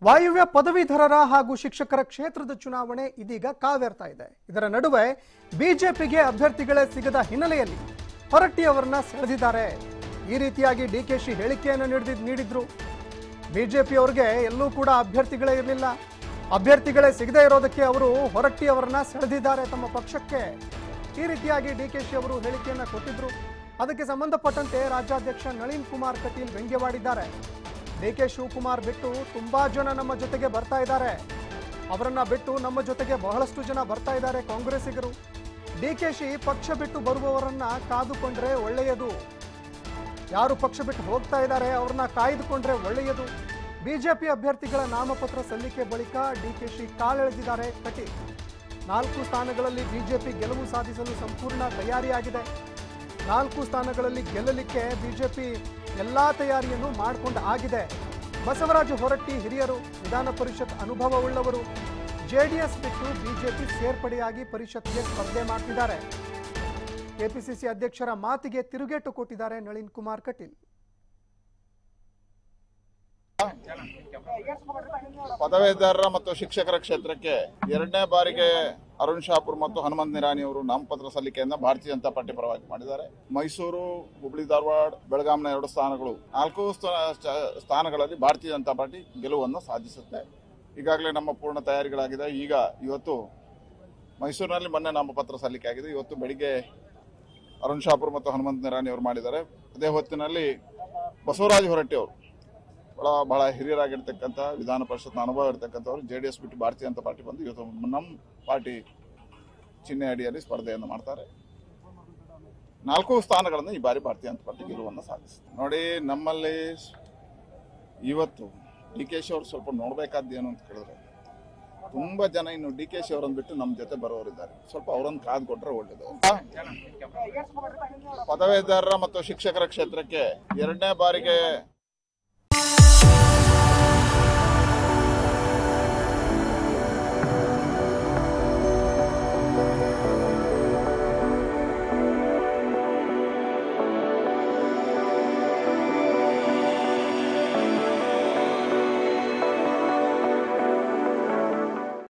ವಾಯುವ್ಯ ಪದವೀಧರರ ಹಾಗೂ ಶಿಕ್ಷಕರ ಕ್ಷೇತ್ರದ ಚುನಾವಣೆ ಇದೀಗ ಕಾವೇರ್ತಾ ಇದೆ ಇದರ ನಡುವೆ ಬಿಜೆಪಿಗೆ ಅಭ್ಯರ್ಥಿಗಳೇ ಸಿಗದ ಹಿನ್ನೆಲೆಯಲ್ಲಿ ಹೊರಟ್ಟಿ ಅವರನ್ನ ಸೆಳೆದಿದ್ದಾರೆ ಈ ರೀತಿಯಾಗಿ ಡಿಕೆಶಿ ಹೇಳಿಕೆಯನ್ನು ನೀಡಿದ್ ನೀಡಿದ್ರು ಬಿಜೆಪಿ ಅವರಿಗೆ ಎಲ್ಲೂ ಕೂಡ ಅಭ್ಯರ್ಥಿಗಳೇ ಇರಲಿಲ್ಲ ಅಭ್ಯರ್ಥಿಗಳೇ ಸಿಗದೇ ಇರೋದಕ್ಕೆ ಅವರು ಹೊರಟ್ಟಿ ಅವರನ್ನ ಸೆಳೆದಿದ್ದಾರೆ ತಮ್ಮ ಪಕ್ಷಕ್ಕೆ ಈ ರೀತಿಯಾಗಿ ಡಿಕೆಶಿ ಅವರು ಹೇಳಿಕೆಯನ್ನ ಕೊಟ್ಟಿದ್ರು ಅದಕ್ಕೆ ಸಂಬಂಧಪಟ್ಟಂತೆ ರಾಜ್ಯಾಧ್ಯಕ್ಷ ನಳಿನ್ ಕುಮಾರ್ ಕಟೀಲ್ ವ್ಯಂಗ್ಯವಾಡಿದ್ದಾರೆ ಡಿ ಕೆ ಶಿವಕುಮಾರ್ ಬಿಟ್ಟು ತುಂಬಾ ಜನ ನಮ್ಮ ಜೊತೆಗೆ ಬರ್ತಾ ಇದ್ದಾರೆ ಅವರನ್ನ ಬಿಟ್ಟು ನಮ್ಮ ಜೊತೆಗೆ ಬಹಳಷ್ಟು ಜನ ಬರ್ತಾ ಇದ್ದಾರೆ ಕಾಂಗ್ರೆಸ್ಸಿಗರು ಡಿಕೆಶಿ ಪಕ್ಷ ಬಿಟ್ಟು ಬರುವವರನ್ನ ಕಾದುಕೊಂಡ್ರೆ ಒಳ್ಳೆಯದು ಯಾರು ಪಕ್ಷ ಬಿಟ್ಟು ಹೋಗ್ತಾ ಇದ್ದಾರೆ ಅವ್ರನ್ನ ಕಾಯ್ದುಕೊಂಡ್ರೆ ಒಳ್ಳೆಯದು ಬಿಜೆಪಿ ಅಭ್ಯರ್ಥಿಗಳ ನಾಮಪತ್ರ ಸಲ್ಲಿಕೆ ಬಳಿಕ ಡಿಕೆಶಿ ಕಾಲೆಳೆದಿದ್ದಾರೆ ಕಟೀಲ್ ನಾಲ್ಕು ಸ್ಥಾನಗಳಲ್ಲಿ ಬಿಜೆಪಿ ಗೆಲುವು ಸಾಧಿಸಲು ಸಂಪೂರ್ಣ ತಯಾರಿಯಾಗಿದೆ ನಾಲ್ಕು ಸ್ಥಾನಗಳಲ್ಲಿ ಗೆಲ್ಲಲಿಕ್ಕೆ ಬಿಜೆಪಿ ಎಲ್ಲಾ ತಯಾರಿಯನ್ನು ಮಾಡಿಕೊಂಡು ಆಗಿದೆ ಬಸವರಾಜ ಹೊರಟ್ಟಿ ಹಿರಿಯರು ವಿಧಾನ ಪರಿಷತ್ ಅನುಭವವುಳ್ಳವರು ಜೆಡಿಎಸ್ ಬಿಟ್ಟು ಬಿಜೆಪಿ ಸೇರ್ಪಡೆಯಾಗಿ ಪರಿಷತ್ಗೆ ಸ್ಪರ್ಧೆ ಮಾಡ್ತಿದ್ದಾರೆ ಕೆಪಿಸಿಸಿ ಅಧ್ಯಕ್ಷರ ಮಾತಿಗೆ ತಿರುಗೇಟು ಕೊಟ್ಟಿದ್ದಾರೆ ನಳಿನ್ ಕುಮಾರ್ ಕಟೀಲ್ ಪದವೀಧರರ ಮತ್ತು ಶಿಕ್ಷಕರ ಕ್ಷೇತ್ರಕ್ಕೆ ಎರಡನೇ ಬಾರಿಗೆ ಅರುಣ್ ಶಾಪುರ್ ಮತ್ತು ಹನುಮಂತ್ ನಿರಾಣಿ ಅವರು ನಾಮಪತ್ರ ಸಲ್ಲಿಕೆಯನ್ನ ಭಾರತೀಯ ಜನತಾ ಪಾರ್ಟಿ ಪರವಾಗಿ ಮಾಡಿದ್ದಾರೆ ಮೈಸೂರು ಹುಬ್ಳಿ ಧಾರವಾಡ ಬೆಳಗಾಂನ ಎರಡು ಸ್ಥಾನಗಳು ನಾಲ್ಕು ಸ್ಥಾ- ಚ- ಸ್ಥಾನಗಳಲ್ಲಿ ಭಾರತೀಯ ಜನತಾ ಪಾರ್ಟಿ ಗೆಲುವನ್ನು ಸಾಧಿಸುತ್ತೆ ಈಗಾಗಲೇ ನಮ್ಮ ಪೂರ್ಣ ತಯಾರಿಗಳಾಗಿದೆ ಈಗ ಇವತ್ತು ಮೈಸೂರಿನಲ್ಲಿ ಮೊನ್ನೆ ನಾಮಪತ್ರ ಸಲ್ಲಿಕೆ ಆಗಿದೆ ಇವತ್ತು ಬೆಳಿಗ್ಗೆ ಅರುಣ್ ಶಾಪುರ್ ಮತ್ತು ಹನುಮಂತ್ ನಿರಾಣಿ ಅವರು ಮಾಡಿದ್ದಾರೆ ಅದೇ ಹೊತ್ತಿನಲ್ಲಿ ಬಸವರಾಜ ಹೊರಟ್ಟಿ ಅವರು ಬಹಳ ಬಹಳ ಹಿರಿಯರಾಗಿರ್ತಕ್ಕಂಥ ವಿಧಾನ ಪರಿಷತ್ನ ಅನುಭವ ಇರ್ತಕ್ಕಂಥವ್ರು ಜೆ ಡಿ ಎಸ್ ಬಿಟ್ಟು ಭಾರತೀಯ ಜನತಾ ಪಾರ್ಟಿ ಬಂದು ಇವತ್ತು ನಮ್ಮ ಪಾರ್ಟಿ ಚಿಹ್ನೆ ಅಡಿಯಲ್ಲಿ ಸ್ಪರ್ಧೆಯನ್ನು ಮಾಡ್ತಾರೆ ನಾಲ್ಕು ಸ್ಥಾನಗಳನ್ನು ಈ ಬಾರಿ ಭಾರತೀಯ ಜನತಾ ಪಾರ್ಟಿ ಗೆಲುವನ್ನು ಸಾಧಿಸಿದೆ ನೋಡಿ ನಮ್ಮಲ್ಲಿ ಇವತ್ತು ಡಿ ಕೆ ಶಿ ಅವರು ಸ್ವಲ್ಪ ನೋಡ್ಬೇಕಾದ್ದು ಏನು ಅಂತ ಕೇಳಿದ್ರೆ ತುಂಬಾ ಜನ ಇನ್ನು ಡಿ ಕೆ ಶಿ ಅವರನ್ನು ಬಿಟ್ಟು ನಮ್ಮ ಜೊತೆ ಬರೋರಿದ್ದಾರೆ ಸ್ವಲ್ಪ ಅವರನ್ನು ಕಾದು ಕೊಟ್ರೆ ಒಳ್ಳೇದು ಪದವೀಧರರ ಮತ್ತು ಶಿಕ್ಷಕರ ಕ್ಷೇತ್ರಕ್ಕೆ ಎರಡನೇ ಬಾರಿಗೆ